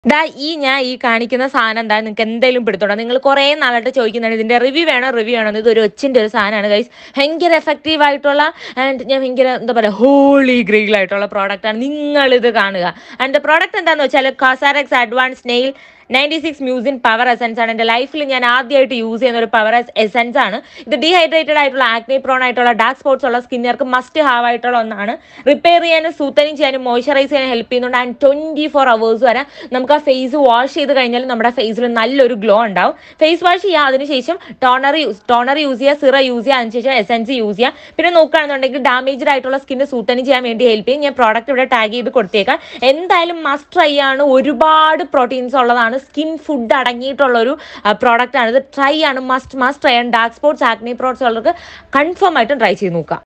ദാ ഈ ഞാൻ ഈ കാണിക്കുന്ന സാധനം എന്താ നിങ്ങൾക്ക് എന്തെങ്കിലും പിടുത്തോടാ നിങ്ങൾ കുറേ നാളായിട്ട് ചോദിക്കുന്നതാണ് ഇതിന്റെ റിവ്യൂ വേണോ റിവ്യൂ വേണോ ഇത് ഒരു ഒച്ചിന്റെ ഒരു സാധനമാണ് ഗൈസ് ഭയങ്കര എഫക്റ്റീവ് ആയിട്ടുള്ള ആൻഡ് ഞാൻ ഭയങ്കര എന്താ പറയുക ഹോളി ഗ്രീൽ ആയിട്ടുള്ള പ്രോഡക്റ്റ് ആണ് നിങ്ങൾ ഇത് കാണുക ആൻഡ് പ്രോഡക്റ്റ് എന്താണെന്ന് വെച്ചാൽ COSRX advanced snail ninety six mucin power essence ആണ് എൻ്റെ ലൈഫിൽ ഞാൻ ആദ്യമായിട്ട് യൂസ് ചെയ്യുന്ന ഒരു പവർ എസൻസ് ആണ് ഇത് ഡീഹൈഡ്രേറ്റഡ് ആയിട്ടുള്ള ആക്നെ പ്രോൺ ആയിട്ടുള്ള ഡാർക്ക് സ്പോട്ട്സ് ഉള്ള സ്കിന്നർക്ക് മസ്റ്റ് ഹാവ് ആയിട്ടുള്ള ഒന്നാണ് റിപ്പയർ ചെയ്യാനും സൂത്തനിങ് ചെയ്യാനും മോയ്സ്ചറൈസ് ചെയ്യാനും ഹെൽപ്പ് ചെയ്യുന്നുണ്ട് ആൻഡ് ട്വന്റി ഫോർ അവേഴ്സ് വരെ നമുക്ക് ആ ഫേസ് വാഷ് ചെയ്ത് കഴിഞ്ഞാൽ നമ്മുടെ ഫേസിൽ നല്ലൊരു ഗ്ലോ ഉണ്ടാവും ഫേസ് വാഷ് ചെയ്യുക അതിനുശേഷം ടോണർ യൂസ് ടോണർ യൂസ് ചെയ്യുക സിറ യൂസ് ചെയ്യുക അതിനുശേഷം എസൻസ് യൂസ് ചെയ്യുക പിന്നെ നോക്കുകയാണെന്നുണ്ടെങ്കിൽ ഡാമേജ്ഡ് ആയിട്ടുള്ള സ്കിന്ന് സൂട്ടനിങ് ചെയ്യാൻ വേണ്ടി ഹെൽപ്പ് ചെയ്യും ഞാൻ പ്രോഡക്റ്റ് ഇവിടെ ടാഗ് ചെയ്ത് കൊടുത്തേക്കാം എന്തായാലും മസ്റ്റ് ട്രൈ ആണ് ഒരുപാട് പ്രോട്ടീൻസ് ഉള്ളതാണ് സ്കിൻ ഫുഡ് അടങ്ങിയിട്ടുള്ള ഒരു പ്രോഡക്റ്റ് ആണ് ഇത് ട്രൈ ആണ് മസ്റ്റ് മസ്റ്റ് ട്രൈ ആണ് ഡാർക്ക് സ്പോട്ട്സ് ആക്നി പ്രോഡക്ട്സ് ഉള്ളവർക്ക് കൺഫേം ആയിട്ടും ട്രൈ ചെയ്ത് നോക്കാം